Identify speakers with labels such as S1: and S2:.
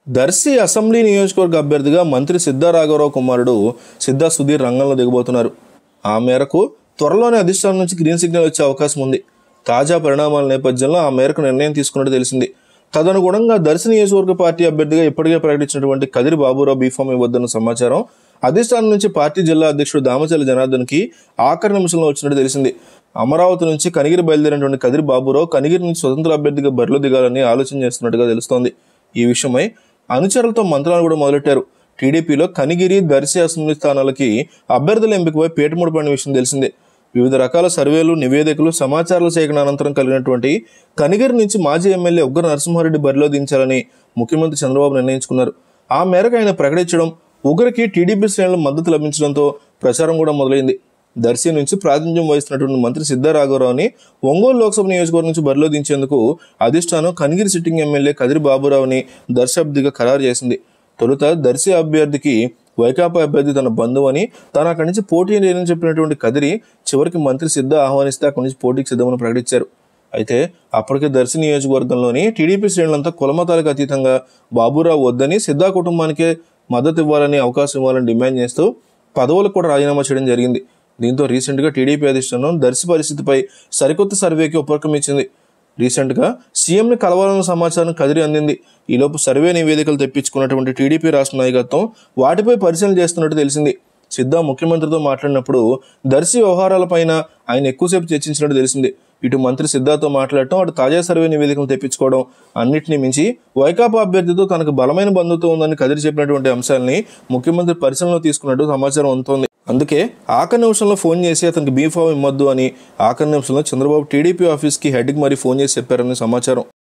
S1: Darsi assembly నియోజకవర్గ అభ్యర్థిగా మంత్రి సిద్ధా రాఘవరావు కుమారుడు సిద్ధా సుధీర్ రంగంలో దిగబోతున్నారు ఆ మేరకు త్వరలోనే అధిష్టానం నుంచి గ్రీన్ సిగ్నల్ వచ్చే అవకాశం ఉంది తాజా పరిణామాల నేపథ్యంలో ఆ మేరకు నిర్ణయం తీసుకున్నట్టు తెలిసింది తదనుగుణంగా దర్శి నియోజకవర్గ పార్టీ అభ్యర్థిగా ఇప్పటికే ప్రకటించినటువంటి కదిరి బాబురావు బీఫామ్ ఇవ్వద్దన్న సమాచారం అధిష్టానం నుంచి పార్టీ జిల్లా అధ్యక్షుడు దామచల్లి జనార్దన్కి ఆఖరి నిమిషంలో వచ్చినట్టు తెలిసింది అమరావతి నుంచి కనిగిరి బయలుదేరినటువంటి కదిరి బాబురావు కనిగిరి నుంచి స్వతంత్ర అభ్యర్థిగా బరిలో దిగాలని ఆలోచన చేస్తున్నట్టుగా తెలుస్తోంది ఈ విషయమై అనుచరులతో మంత్రాలు కూడా మొదలెట్టారు టీడీపీలో కనిగిరి దర్శి అసెంబ్లీ స్థానాలకి అభ్యర్థుల ఎంపికపై పీటముడు పడిన విషయం తెలిసిందే వివిధ రకాల సర్వేలు నివేదికలు సమాచారాల సేకరణ అనంతరం కలిగినటువంటి కనిగిరి నుంచి మాజీ ఎమ్మెల్యే ఉగ్ర నరసింహారెడ్డి బరిలో దించాలని ముఖ్యమంత్రి చంద్రబాబు నిర్ణయించుకున్నారు ఆ మేరకు ఆయన ప్రకటించడం ఉగ్రకి టీడీపీ శ్రేణులు మద్దతు లభించడంతో ప్రచారం కూడా మొదలైంది దర్శి నుంచి ప్రాతినిధ్యం వహిస్తున్నటువంటి మంత్రి సిద్ధా రాఘవరావుని ఒంగోలు లోక్సభ నియోజకవర్గం నుంచి బరిలో దించేందుకు అధిష్టానం కనిగిరి సిట్టింగ్ ఎమ్మెల్యే కదిరి బాబురావుని దర్శి అభ్యర్థిగా ఖరారు చేసింది తొలుత దర్శి అభ్యర్థికి వైకాపా అభ్యర్థి తన బంధువు అని తాను అక్కడి నుంచి పోటీ లేదని చెప్పినటువంటి కదిరి చివరికి మంత్రి సిద్ధ ఆహ్వానిస్తే అక్కడి నుంచి పోటీకి సిద్ధమని ప్రకటించారు అయితే అప్పటికే దర్శి నియోజకవర్గంలోని టీడీపీ శ్రేణులంతా కులమతాలకు అతీతంగా బాబురావు వద్దని సిద్ధా కుటుంబానికే మద్దతు ఇవ్వాలని అవకాశం ఇవ్వాలని డిమాండ్ చేస్తూ పదవులకు కూడా రాజీనామా చేయడం జరిగింది దీంతో రీసెంట్గా టీడీపీ అధిష్టానం దర్శి పరిస్థితిపై సరికొత్త సర్వేకి ఉపక్రమించింది రీసెంట్గా సీఎంని కలవాలన్న సమాచారం కదిరి అందింది ఈలోపు సర్వే నివేదికలు తెప్పించుకున్నటువంటి టీడీపీ రాష్ట్ర నాయకత్వం వాటిపై పరిశీలన చేస్తున్నట్టు తెలిసింది సిద్ధా ముఖ్యమంత్రితో మాట్లాడినప్పుడు దర్శి వ్యవహారాలపైన ఆయన ఎక్కువసేపు చర్చించినట్టు తెలిసింది ఇటు మంత్రి సిద్ధాతో మాట్లాడటం అటు తాజా సర్వే నివేదికలు తెప్పించుకోవడం అన్నిటినీ మించి వైకాపా అభ్యర్థితో తనకు బలమైన బంధుత్వం ఉందని కదిరి చెప్పినటువంటి అంశాలని ముఖ్యమంత్రి పరిశీలనలో తీసుకున్నట్టు సమాచారం అందుతోంది అందుకే ఆఖరి నిమిషంలో ఫోన్ చేసి అతనికి బీ ఫామ్ ఇమ్మొద్దు అని ఆఖరి నిమిషంలో చంద్రబాబు టీడీపీ ఆఫీస్కి హెడ్కి మరీ ఫోన్ చేసి చెప్పారని సమాచారం